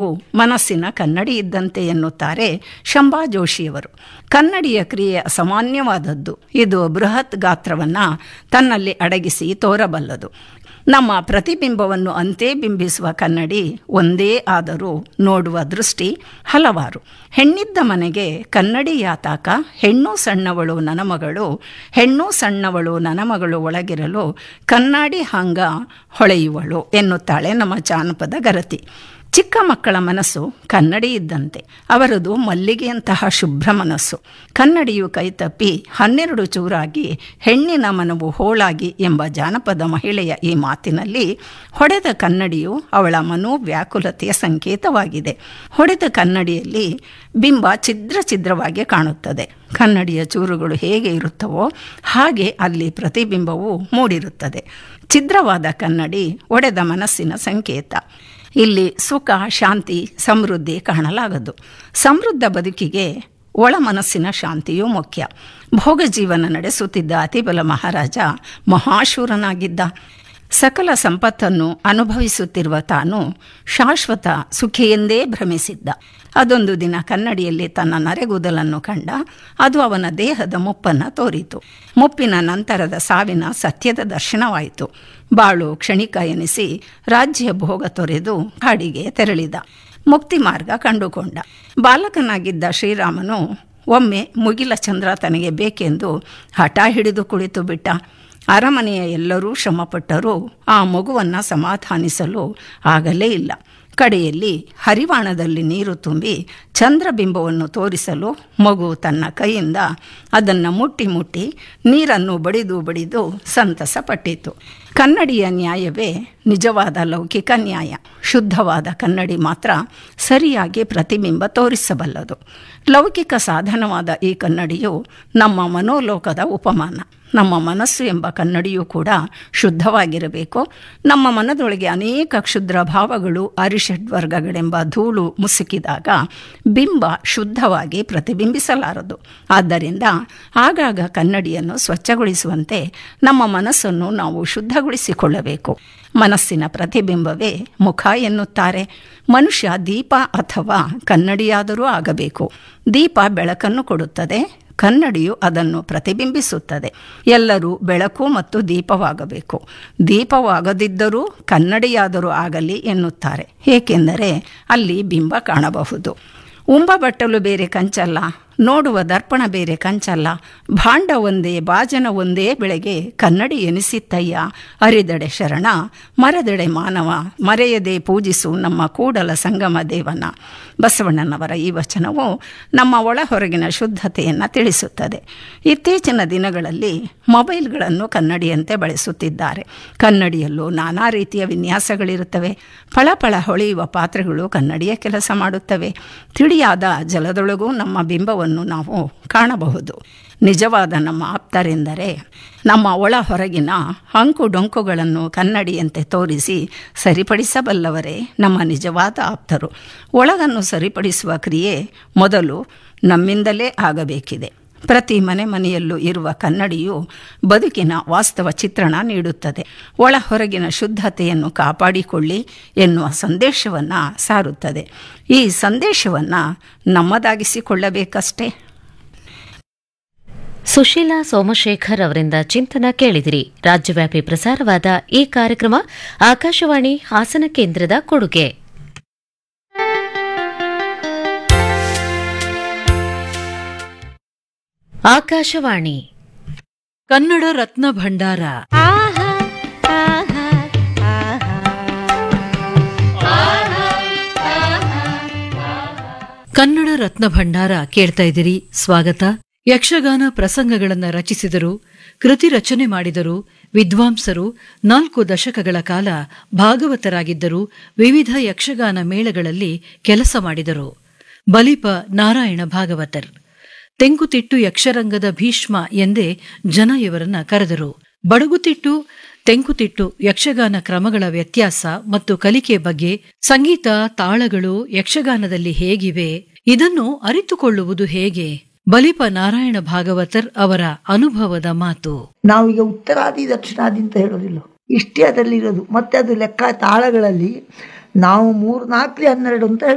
ಮನಸ್ಸಿನ ಕನ್ನಡಿ ಇದ್ದಂತೆ ಎನ್ನುತ್ತಾರೆ ಶಂಭಾ ಜೋಶಿಯವರು ಕನ್ನಡಿಯ ಕ್ರಿಯೆ ಅಸಾಮಾನ್ಯವಾದದ್ದು ಇದು ಬೃಹತ್ ಗಾತ್ರವನ್ನು ತನ್ನಲ್ಲಿ ಅಡಗಿಸಿ ತೋರಬಲ್ಲದು ನಮ್ಮ ಪ್ರತಿಬಿಂಬವನ್ನು ಅಂತೆ ಬಿಂಬಿಸುವ ಕನ್ನಡಿ ಒಂದೇ ಆದರೂ ನೋಡುವ ದೃಷ್ಟಿ ಹಲವಾರು ಹೆಣ್ಣಿದ್ದ ಮನೆಗೆ ಕನ್ನಡಿ ಯಾತಾಕ ಹೆಣ್ಣು ಸಣ್ಣವಳು ನನಮಗಳು ಹೆಣ್ಣು ಸಣ್ಣವಳು ನನಮಗಳು ಒಳಗಿರಲು ಕನ್ನಡಿ ಹಂಗ ಹೊಳೆಯುವಳು ಎನ್ನುತ್ತಾಳೆ ನಮ್ಮ ಜಾನಪದ ಗರತಿ ಚಿಕ್ಕ ಮಕ್ಕಳ ಮನಸ್ಸು ಕನ್ನಡಿ ಇದ್ದಂತೆ ಅವರದು ಮಲ್ಲಿಗೆಯಂತಹ ಶುಭ್ರ ಮನಸ್ಸು ಕನ್ನಡಿಯು ಕೈತಪ್ಪಿ ಹನ್ನೆರಡು ಚೂರಾಗಿ ಹೆಣ್ಣಿನ ಮನವು ಹೋಳಾಗಿ ಎಂಬ ಜಾನಪದ ಮಹಿಳೆಯ ಈ ಮಾತಿನಲ್ಲಿ ಹೊಡೆದ ಕನ್ನಡಿಯು ಅವಳ ಮನೋವ್ಯಾಕುಲತೆಯ ಸಂಕೇತವಾಗಿದೆ ಹೊಡೆದ ಕನ್ನಡಿಯಲ್ಲಿ ಬಿಂಬ ಛಿದ್ರ ಛಿದ್ರವಾಗಿ ಕಾಣುತ್ತದೆ ಕನ್ನಡಿಯ ಚೂರುಗಳು ಹೇಗೆ ಇರುತ್ತವೋ ಹಾಗೆ ಅಲ್ಲಿ ಪ್ರತಿಬಿಂಬವು ಮೂಡಿರುತ್ತದೆ ಛಿದ್ರವಾದ ಕನ್ನಡಿ ಒಡೆದ ಮನಸ್ಸಿನ ಸಂಕೇತ ಇಲ್ಲಿ ಸುಖ ಶಾಂತಿ ಸಮೃದ್ಧಿ ಕಾಣಲಾಗದು ಸಮೃದ್ಧ ಬದುಕಿಗೆ ಒಳ ಮನಸ್ಸಿನ ಶಾಂತಿಯೂ ಮುಖ್ಯ ಭೋಗ ಜೀವನ ನಡೆಸುತ್ತಿದ್ದ ಅತಿಬಲ ಮಹಾರಾಜ ಮಹಾಶೂರನಾಗಿದ್ದ ಸಕಲ ಸಂಪತ್ತನ್ನು ಅನುಭವಿಸುತ್ತಿರುವ ತಾನು ಶಾಶ್ವತ ಸುಖಿಯೆಂದೇ ಭ್ರಮಿಸಿದ್ದ ಅದೊಂದು ದಿನ ಕನ್ನಡಿಯಲ್ಲಿ ತನ್ನ ನರೆಗೂದಲನ್ನು ಕಂಡ ಅದು ಅವನ ದೇಹದ ಮುಪ್ಪನ್ನು ತೋರಿತು ಮುಪ್ಪಿನ ನಂತರದ ಸಾವಿನ ಸತ್ಯದ ದರ್ಶನವಾಯಿತು ಬಾಳು ಕ್ಷಣಿಕ ಎನಿಸಿ ರಾಜ್ಯ ಭೋಗ ತೊರೆದು ಕಾಡಿಗೆ ತೆರಳಿದ ಮುಕ್ತಿ ಮಾರ್ಗ ಕಂಡುಕೊಂಡ ಬಾಲಕನಾಗಿದ್ದ ಶ್ರೀರಾಮನು ಒಮ್ಮೆ ಮುಗಿಲ ಚಂದ್ರ ತನಗೆ ಬೇಕೆಂದು ಹಠ ಹಿಡಿದು ಕುಳಿತು ಬಿಟ್ಟ ಅರಮನೆಯ ಎಲ್ಲರೂ ಶ್ರಮಪಟ್ಟರೂ ಆ ಮಗುವನ್ನು ಸಮಾಧಾನಿಸಲು ಆಗಲೇ ಇಲ್ಲ ಕಡೆಯಲ್ಲಿ ಹರಿವಾಣದಲ್ಲಿ ನೀರು ತುಂಬಿ ಚಂದ್ರಬಿಂಬವನ್ನು ತೋರಿಸಲು ಮಗು ತನ್ನ ಕೈಯಿಂದ ಅದನ್ನು ಮುಟ್ಟಿ ಮುಟ್ಟಿ ನೀರನ್ನು ಬಡಿದು ಬಡಿದು ಸಂತಸ ಪಟ್ಟಿತು ಕನ್ನಡಿಯ ನ್ಯಾಯವೇ ನಿಜವಾದ ಲೌಕಿಕ ನ್ಯಾಯ ಶುದ್ಧವಾದ ಕನ್ನಡಿ ಮಾತ್ರ ಸರಿಯಾಗಿ ಪ್ರತಿಬಿಂಬ ತೋರಿಸಬಲ್ಲದು ಲೌಕಿಕ ಸಾಧನವಾದ ಈ ಕನ್ನಡಿಯು ನಮ್ಮ ಮನೋಲೋಕದ ಉಪಮಾನ ನಮ್ಮ ಮನಸ್ಸು ಎಂಬ ಕನ್ನಡಿಯೂ ಕೂಡ ಶುದ್ಧವಾಗಿರಬೇಕು ನಮ್ಮ ಮನದೊಳಗೆ ಅನೇಕ ಕ್ಷುದ್ರ ಭಾವಗಳು ಅರಿಷಡ್ವರ್ಗಗಳೆಂಬ ಧೂಳು ಮುಸುಕಿದಾಗ ಬಿಂಬ ಶುದ್ಧವಾಗಿ ಪ್ರತಿಬಿಂಬಿಸಲಾರದು ಆದ್ದರಿಂದ ಆಗಾಗ ಕನ್ನಡಿಯನ್ನು ಸ್ವಚ್ಛಗೊಳಿಸುವಂತೆ ನಮ್ಮ ಮನಸ್ಸನ್ನು ನಾವು ಶುದ್ಧಗೊಳಿಸಿಕೊಳ್ಳಬೇಕು ಮನಸ್ಸಿನ ಪ್ರತಿಬಿಂಬವೇ ಮುಖ ಎನ್ನುತ್ತಾರೆ ಮನುಷ್ಯ ದೀಪ ಅಥವಾ ಕನ್ನಡಿಯಾದರೂ ಆಗಬೇಕು ದೀಪ ಬೆಳಕನ್ನು ಕೊಡುತ್ತದೆ ಕನ್ನಡಿಯು ಅದನ್ನು ಪ್ರತಿಬಿಂಬಿಸುತ್ತದೆ ಎಲ್ಲರೂ ಬೆಳಕು ಮತ್ತು ದೀಪವಾಗಬೇಕು ದೀಪವಾಗದಿದ್ದರೂ ಕನ್ನಡಿಯಾದರೂ ಆಗಲಿ ಎನ್ನುತ್ತಾರೆ ಏಕೆಂದರೆ ಅಲ್ಲಿ ಬಿಂಬ ಕಾಣಬಹುದು ಉಂಬ ಬಟ್ಟಲು ಬೇರೆ ಕಂಚಲ್ಲ ನೋಡುವ ದರ್ಪಣ ಬೇರೆ ಕಂಚಲ್ಲ ಭಾಂಡ ಒಂದೇ ಬಾಜನ ಒಂದೇ ಬೆಳೆಗೆ ಕನ್ನಡಿ ಎನಿಸಿತ್ತಯ್ಯ ಅರಿದಡೆ ಶರಣ ಮರದೆಡೆ ಮಾನವ ಮರೆಯದೆ ಪೂಜಿಸು ನಮ್ಮ ಕೂಡಲ ಸಂಗಮ ದೇವನ ಬಸವಣ್ಣನವರ ಈ ವಚನವು ನಮ್ಮ ಒಳ ಹೊರಗಿನ ಶುದ್ಧತೆಯನ್ನು ತಿಳಿಸುತ್ತದೆ ಇತ್ತೀಚಿನ ದಿನಗಳಲ್ಲಿ ಮೊಬೈಲ್ಗಳನ್ನು ಕನ್ನಡಿಯಂತೆ ಬಳಸುತ್ತಿದ್ದಾರೆ ಕನ್ನಡಿಯಲ್ಲೂ ನಾನಾ ರೀತಿಯ ವಿನ್ಯಾಸಗಳಿರುತ್ತವೆ ಫಳಫಳ ಹೊಳೆಯುವ ಪಾತ್ರೆಗಳು ಕನ್ನಡಿಯ ಕೆಲಸ ಮಾಡುತ್ತವೆ ತಿಳಿಯಾದ ಜಲದೊಳಗೂ ನಮ್ಮ ಬಿಂಬವನ್ನು ನಾವು ಕಾಣಬಹುದು ನಿಜವಾದ ನಮ್ಮ ಆಪ್ತರೆಂದರೆ ನಮ್ಮ ಒಳ ಹೊರಗಿನ ಅಂಕು ಡೊಂಕುಗಳನ್ನು ಕನ್ನಡಿಯಂತೆ ತೋರಿಸಿ ಸರಿಪಡಿಸಬಲ್ಲವರೇ ನಮ್ಮ ನಿಜವಾದ ಆಪ್ತರು ಒಳಗನ್ನು ಸರಿಪಡಿಸುವ ಕ್ರಿಯೆ ಮೊದಲು ನಮ್ಮಿಂದಲೇ ಆಗಬೇಕಿದೆ ಪ್ರತಿ ಮನೆ ಮನೆಯಲ್ಲೂ ಇರುವ ಕನ್ನಡಿಯು ಬದುಕಿನ ವಾಸ್ತವ ಚಿತ್ರಣ ನೀಡುತ್ತದೆ ಒಳ ಹೊರಗಿನ ಶುದ್ಧತೆಯನ್ನು ಕಾಪಾಡಿಕೊಳ್ಳಿ ಎನ್ನುವ ಸಂದೇಶವನ್ನು ಸಾರುತ್ತದೆ ಈ ಸಂದೇಶವನ್ನು ನಮ್ಮದಾಗಿಸಿಕೊಳ್ಳಬೇಕಷ್ಟೇ ಸುಶೀಲಾ ಸೋಮಶೇಖರ್ ಅವರಿಂದ ಚಿಂತನ ಕೇಳಿದಿರಿ ರಾಜ್ಯವ್ಯಾಪಿ ಪ್ರಸಾರವಾದ ಈ ಕಾರ್ಯಕ್ರಮ ಆಕಾಶವಾಣಿ ಹಾಸನ ಕೇಂದ್ರದ ಕೊಡುಗೆ ಆಕಾಶವಾಣಿ ಕನ್ನಡ ರತ್ನ ಭಂಡಾರ ಕನ್ನಡ ರತ್ನ ಭಂಡಾರ ಕೇಳ್ತಾ ಇದ್ದೀರಿ ಸ್ವಾಗತ ಯಕ್ಷಗಾನ ಪ್ರಸಂಗಗಳನ್ನ ರಚಿಸಿದರು ಕೃತಿ ರಚನೆ ಮಾಡಿದರು ವಿದ್ವಾಂಸರು ನಾಲ್ಕು ದಶಕಗಳ ಕಾಲ ಭಾಗವತರಾಗಿದ್ದರು ವಿವಿಧ ಯಕ್ಷಗಾನ ಮೇಳಗಳಲ್ಲಿ ಕೆಲಸ ಮಾಡಿದರು ಬಲಿಪ ನಾರಾಯಣ ಭಾಗವತರ್ ತೆಂಕುತಿಟ್ಟು ಯಕ್ಷರಂಗದ ಭೀಷ್ಮ ಎಂದೇ ಜನ ಇವರನ್ನ ಕರೆದರು ಬಡಗುತಿಟ್ಟು ತೆಂಕುತಿಟ್ಟು ಯಕ್ಷಗಾನ ಕ್ರಮಗಳ ವ್ಯತ್ಯಾಸ ಮತ್ತು ಕಲಿಕೆ ಬಗ್ಗೆ ಸಂಗೀತ ತಾಳಗಳು ಯಕ್ಷಗಾನದಲ್ಲಿ ಹೇಗಿವೆ ಇದನ್ನು ಅರಿತುಕೊಳ್ಳುವುದು ಹೇಗೆ ಬಲಿಪ ನಾರಾಯಣ ಭಾಗವತರ್ ಅವರ ಅನುಭವದ ಮಾತು ನಾವೀಗ ಉತ್ತರಾದಿ ದಕ್ಷಿಣಾದಿ ಅಂತ ಹೇಳೋದಿಲ್ಲ ಇಷ್ಟೇ ಅದರಲ್ಲಿರೋದು ಮತ್ತೆ ಅದು ಲೆಕ್ಕ ತಾಳಗಳಲ್ಲಿ ನಾವು ಮೂರು ನಾಲ್ಕು ಹನ್ನೆರಡು ಅಂತ